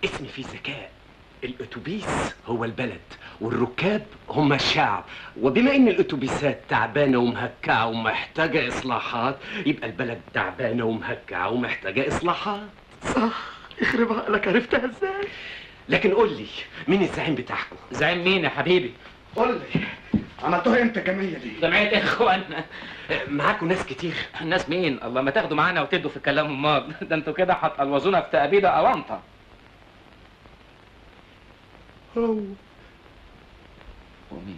اسمي فيه ذكاء الاتوبيس هو البلد والركاب هم الشعب وبما ان الاتوبيسات تعبانه ومهكعه ومحتاجه اصلاحات يبقى البلد تعبانه ومهكعه ومحتاجه اصلاحات صح يخرب عقلك عرفتها ازاي لكن قول لي مين الزعيم بتاعكم زعيم مين يا حبيبي قول لي عملتوها امتى الجمعيه دي جمعيه اخوان معاكم ناس كتير الناس مين الله ما تاخدوا معانا وتدوا في الكلام امال ده انتوا كده هتقلوظونا في تأبيده اوانطه هو ومين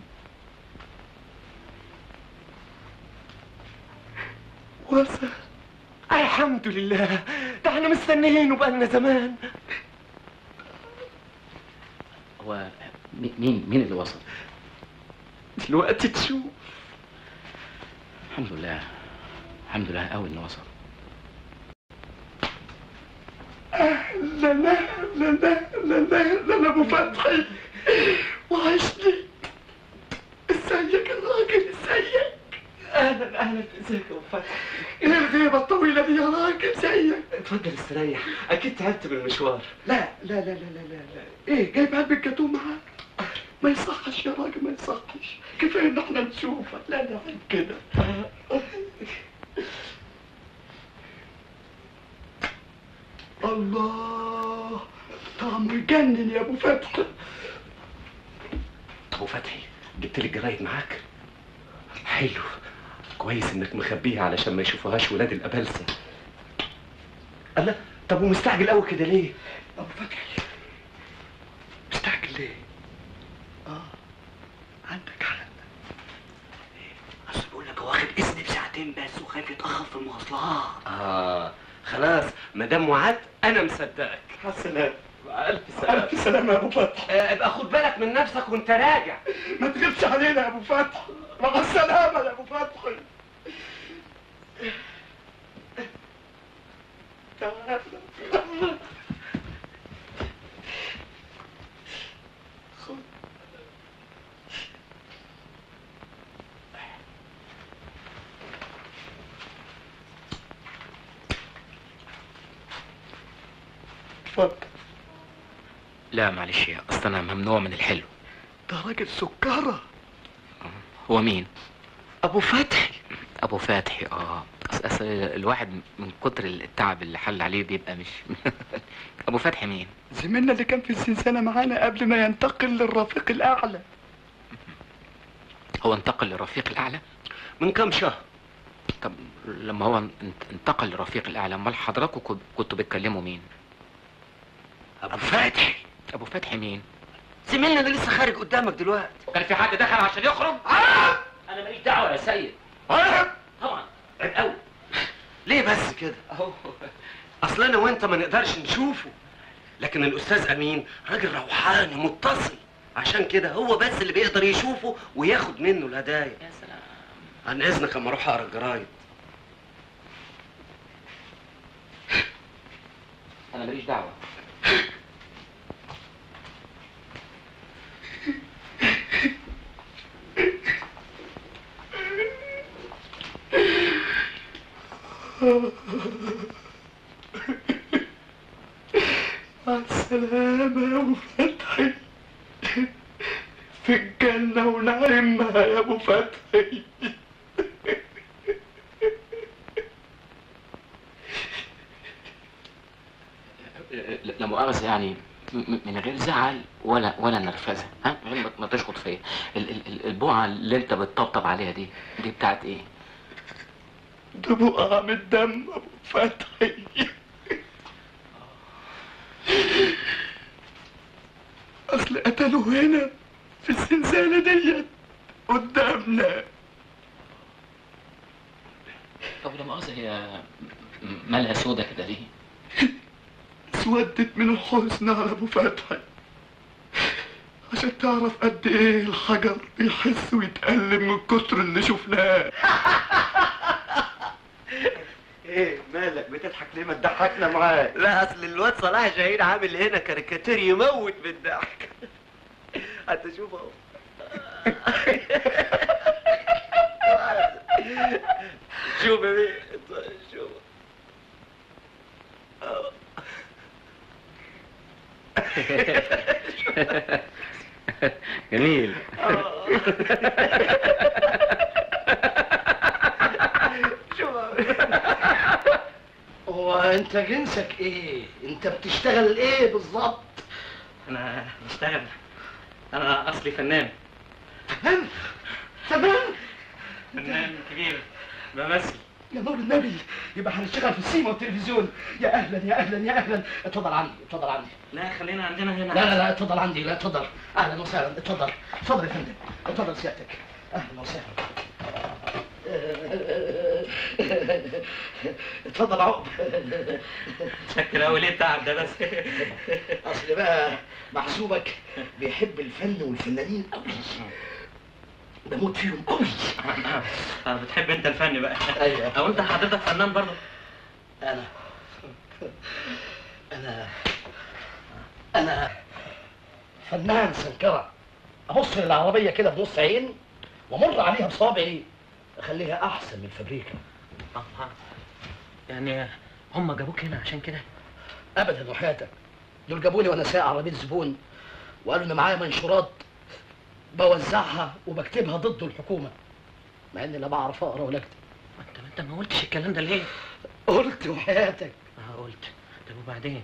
وصل الحمد لله ده احنا مستنيينه بقالنا زمان هو مي- مين مين اللي وصل دلوقتي تشوف الحمد لله الحمد لله قوي انه وصل لا لا لا لا لا لا لا لا ابو فتحي وحشني ازيك يا راجل ازيك اهلا اهلا ازيك يا أبو فتحي ايه الغيبه الطويله دي يا راجل ازيك اتفضل استريح اكيد تعبت من المشوار لا لا لا لا لا لا, لا. ايه جايب علبه جاتوه معاك ما يصحش يا راجل ما يصحش كفايه ان احنا نشوفك لا لا عيب كده الله طعمه يجنن يا ابو فتحي ابو فتحي جبت لي الجرايد معاك حلو كويس انك مخبيها علشان ما يشوفوهاش ولاد الابلسه الله طب ومستعجل قوي كده ليه ابو فتحي مستعجل ليه اه عندك حق اصل بقول لك هو واخد اذن بساعتين بس وخايف يتاخر في المواصلات اه خلاص ما دام وعدت انا مصدقك السلام الف سلامه الف سلامه يا ابو فتحي آه، ابقى خد بالك من نفسك وانت راجع ما تغيبش علينا يا ابو فتحي مع السلامه يا ابو فتحي تعال خد اتفضل لا معلش يا اصل انا ممنوع من الحلو ده راجل سكره هو مين ابو فتحي ابو فتحي اه أص- اصل الواحد من كتر التعب اللي حل عليه بيبقى مش ابو فتحي مين زميلنا اللي كان في الزنزانة معانا قبل ما ينتقل للرفيق الأعلى هو انتقل للرفيق الاعلى من كام شهر طب لما هو انت- انتقل للرفيق الاعلى امال حضراتكم كنت- كنتوا بتكلموا مين ابو فتحي ابو فتحي مين زميلنا اللي لسه خارج قدامك دلوقتي كان في حد دخل عشان يخرج انا ماليش دعوه يا سيد عيب طبعا عيب قوي ليه بس كده اهو اصل انا وانت ما نقدرش نشوفه لكن الاستاذ امين راجل روحاني متصل عشان كده هو بس اللي بيقدر يشوفه وياخد منه الهدايا يا سلام عن اذنك اما اروح اقرا الجرايد انا ماليش دعوه مع السلامة يا أبو فتحي في الجنة ونعيمها يا أبو فتحي لا لا مؤاخذة يعني م- م- من غير زعل ولا ولا نرفزه ها من غير ما- ما تشخط فيا ال- ال- ال- البقعة اللي انت بتطبطب عليها دي دي بتاعت ايه؟ ده بقع من الدم أبو فتحي أصل قتلوا هنا في الزنزانة ديت قدامنا طب لا مؤاخذة هي م- مالها سودة كده ليه؟ اسودت من الحزن على ابو فتحي عشان تعرف قد ايه الحجر بيحس ويتألم من كتر اللي شفناه ايه مالك بتضحك ليه ما تضحكنا معاك لا اصل الواد صلاح جاهين عامل هنا كاريكاتير يموت بالضحك حتى شوف اهو شوف يا بيه شوف أهو. جميل هو انت جنسك ايه انت بتشتغل ايه بالظبط انا بشتغل انا اصلي فنان فنان فنان فنان كبير بمثل يا نور النبي يبقى هنشتغل في السينما والتلفزيون يا اهلا يا اهلا يا اهلا اتفضل عندي اتفضل عندي لا خلينا عندنا هنا لا لا لا اتفضل عندي لا اتفضل اهلا وسهلا اتفضل اتفضل يا فندم اتفضل سيادتك اهلا وسهلا اتفضل عقب شكل اول ايه التعب ده بس اصل بقى محسوبك بيحب الفن والفنانين قوي بموت فيهم قوي آه، بتحب انت الفن بقى أيوة. او انت حضرتك فنان برضه انا انا انا فنان سنكرة ابص للعربية كده بنص عين وامر عليها بصابعي اخليها احسن من الفابريكا آه، آه. يعني هم جابوك هنا عشان كده ابدا وحياتك دول جابوني وانا سايق عربيه زبون وقالوا ان معايا منشورات بوزعها وبكتبها ضد الحكومه مع اني لا بعرف اقرا ولا اكتب انت انت ما قلتش الكلام ده ليه قلت وحياتك اه قلت طب وبعدين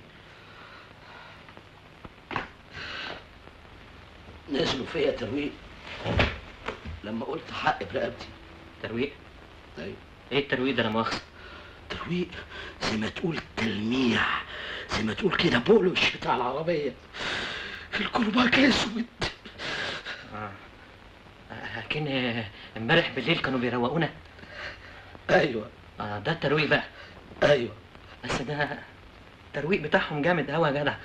نزلوا فيا ترويق لما قلت حق برقبتي ترويق ايوه ايه الترويق ده انا مؤاخذه ترويق زي ما تقول تلميع زي ما تقول كده بولش بتاع العربيه الكرباج اسود اه لكن آه، امبارح بالليل كانوا بيروقونا ايوه اه ده الترويق بقى ايوه بس ده الترويق بتاعهم جامد قوي يا جدع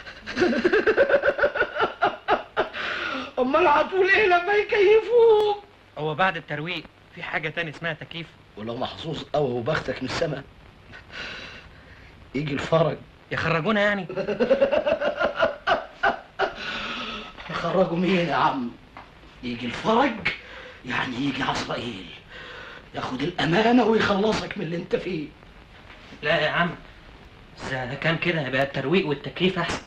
امال هتقول ايه لما يكيفوك هو بعد الترويق في حاجه تاني اسمها تكييف ولو محظوظ قوي وبختك من السما يجي الفرج يخرجونا يعني يخرجوا مين يا عم يجي الفرج يعني يجي عزرائيل ياخد الامانه ويخلصك من اللي انت فيه لا يا عم اذا كان كده يبقى الترويق والتكييف احسن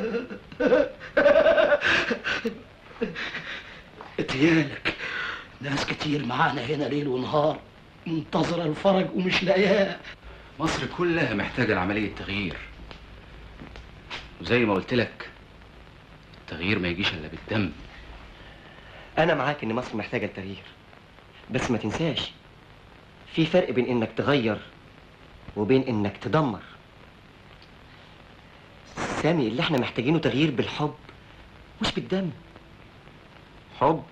اتيالك ناس كتير معانا هنا ليل ونهار منتظرة الفرج ومش لاقياه مصر كلها محتاجة لعملية تغيير وزي ما قلت لك التغيير ما يجيش الا بالدم أنا معاك إن مصر محتاجة التغيير بس ما تنساش في فرق بين إنك تغير وبين إنك تدمر سامي اللي إحنا محتاجينه تغيير بالحب مش بالدم حب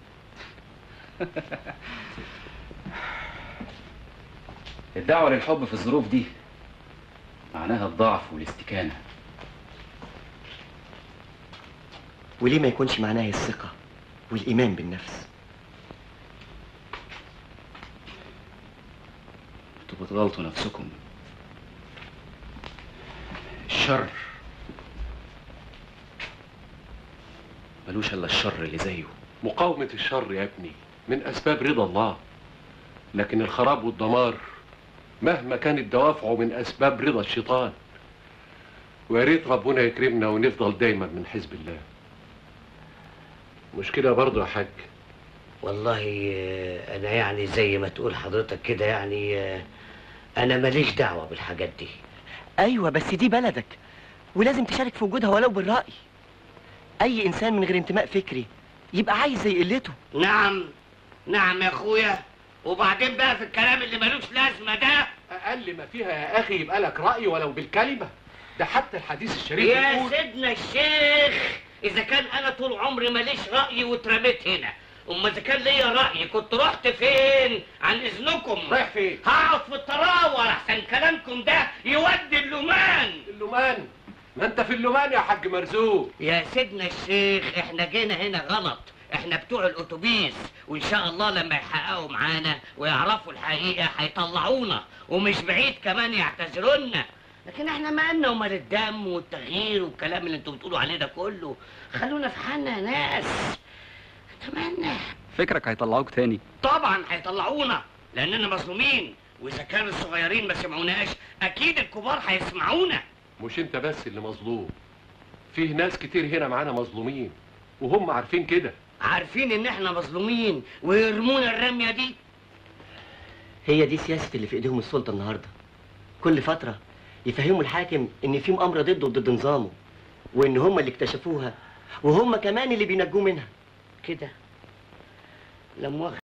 الدعوة للحب في الظروف دي معناها الضعف والاستكانة وليه ما يكونش معناها الثقة والإيمان بالنفس انتوا بتغلطوا نفسكم الشر ملوش الا الشر اللي زيه مقاومة الشر يا ابني من أسباب رضا الله لكن الخراب والدمار مهما كانت دوافعه من أسباب رضا الشيطان ويا ريت ربنا يكرمنا ونفضل دايما من حزب الله مش كده برضه يا حاج والله آه، انا يعني زي ما تقول حضرتك كده يعني آه، انا ماليش دعوه بالحاجات دي أيوة بس دي بلدك ولازم تشارك في وجودها ولو بالرأي أي إنسان من غير انتماء فكري يبقى عايز زي قلته نعم نعم يا اخويا وبعدين بقى في الكلام اللي ملوش لازمه ده أقل ما فيها يا أخي يبقى لك رأي ولو بالكلمة ده حتى الحديث الشريف يا بيقول سيدنا الشيخ اذا كان انا طول عمري ماليش راي واترميت هنا اما اذا كان ليا راي كنت رحت فين عن اذنكم رايح فين؟ هقعد في الطراوه احسن كلامكم ده يودي اللومان اللومان ما أنت في اللومان يا حاج مرزوق يا سيدنا الشيخ احنا جينا هنا غلط احنا بتوع الاتوبيس وان شاء الله لما يحققوا معانا ويعرفوا الحقيقه هيطلعونا ومش بعيد كمان يعتذرونا لكن احنا مالنا ومال الدم والتغيير والكلام اللي انتوا بتقولوا عليه ده كله خلونا في حالنا يا ناس اتمنى فكرك هيطلعوك تاني طبعا هيطلعونا لاننا مظلومين واذا كان الصغيرين ما سمعوناش اكيد الكبار هيسمعونا مش أنت بس اللي مظلوم فيه ناس كتير هنا معانا مظلومين وهم عارفين كده عارفين ان احنا مظلومين ويرمونا الرميه دي هي دي سياسة اللي في ايديهم السلطة النهاردة كل فترة يفهموا الحاكم ان في مؤامرة ضده وضد نظامه وان هم اللي اكتشفوها وهم كمان اللي بينجوه منها كده لا مؤاخذة